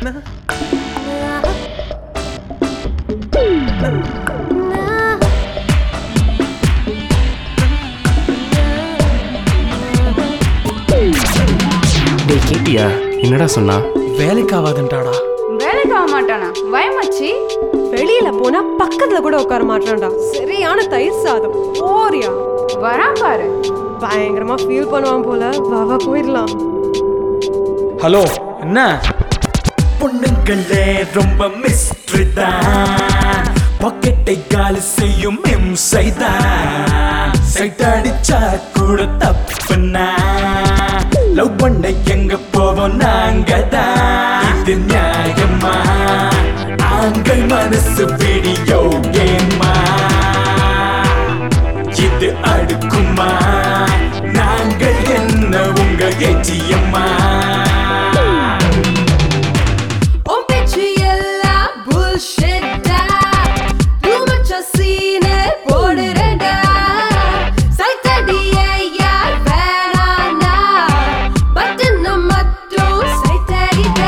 டேய் கேட்டியா என்னடா சொன்னா வேலைக்கு ஆகாதுன்றாடா வேலைக்கு ஆக மாட்டானா வயமாச்சி வெளியில போனா பக்கத்துல கூட உட்கார மாட்டான்டா சரியான தயிர் சாதம் ஓரியா வரான் பாரு பயங்கரமா ஃபீல் பண்ணுவான் போல வா வா போயிடலாம் ஹலோ என்ன பொண்ணுங்களே ரொம்ப மிஸ்ட்ரி தான் பாக்கெட்டை காலி செய்யும் இம்சை தான் சைட் அடிச்சா கூட தப்புனா லவ் பண்ண எங்க போவோம் நாங்க தான் இது நியாயமா ஆண்கள் மனசு வீடியோ கேமா இது அடுக்குமா நாங்கள் என்ன உங்க ஏஜியம்மா உன் பேச்சு எல்லாம் bullshit-டா. Too much of scene போடுறேன்டா. Sight அடியே யார் வேணாண்டா. Button அ மட்டும் sight அடிடா.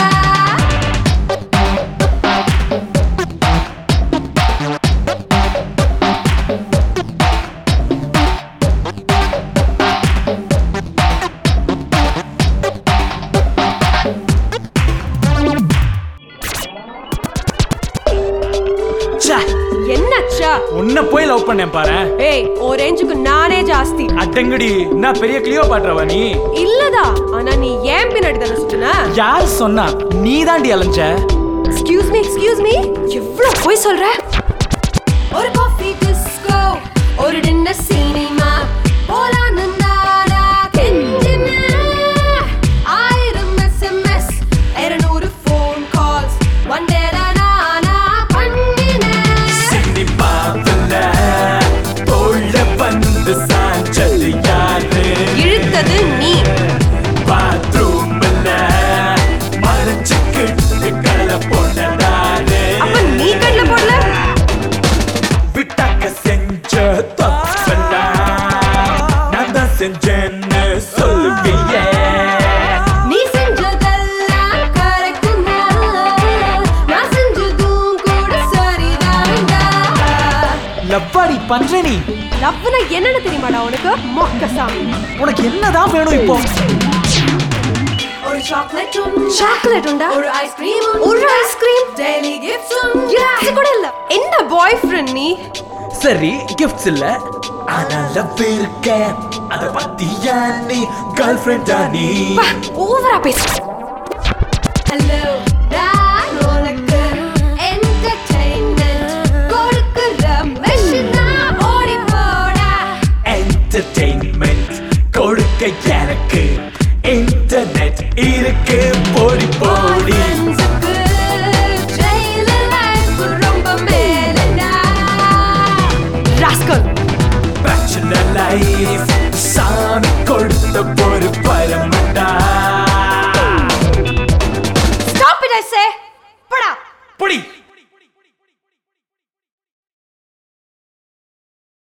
ச்சே, என்னச்சா உன்னை போய் லவ் பண்ணேன் பாரு ஏய் ஓ ரேஞ்சுக்கு நானே ஜாஸ்தி அட்டங்கடி நான் பெரிய கிளியோ பாட்டுறவா நீ இல்லதா ஆனா நீ ஏன் பின்னாடி தானே சுத்தின யார் சொன்னா நீ தாண்டி அலைஞ்ச எக்ஸ்கியூஸ் மீ எக்ஸ்கியூஸ் மீ எவ்வளவு போய் சொல்ற ஒரு காஃபி டிஸ்கோ ஒரு டின்னர் சினிமா போலான்னு நானா கெஞ்சினேன். ஆயிரம் எஸ்எம்எஸ் இருநூறு ஃபோன் கால்ஸ் ஒன் டே நானா பண்ணினேன் சினிமாவுல தோழ வந்து சாஞ்சது யாரு இழுத்தது நீ பாத்ரூம்ல மறைச்சுக்கிட்டு கலை போனதாரு அப்ப நீ கண்ணுல போடல விட்டாக்க செஞ்ச தப்பலா நான் தான் செஞ்சேன்னு சொல்லுவியே நீ செஞ்சதெல்லாம் கரெக்ட் நான் செஞ்சதும் கூட சரிதான்டா லவ்வாடி பண்ற நீ லவ்னா என்னன்னு தெரியுமாடா உனக்கு மொக்கசாமி உனக்கு என்னதான் வேணும் இப்போ ஒரு சாக்லேட் சாக்லேட் உண்டா ஒரு ஐஸ்கிரீம் ஒரு ஐஸ்கிரீம் டெய்லி கிஃப்ட்ஸ் கூட இல்ல என்ன பாய் ஃப்ரெண்ட் நீ சரி கிஃப்ட்ஸ் இல்ல ஆனா லவ் இருக்க அத பத்தியா நீ கேர்ள் ஃப்ரெண்டா நீ ஓவரா பேசு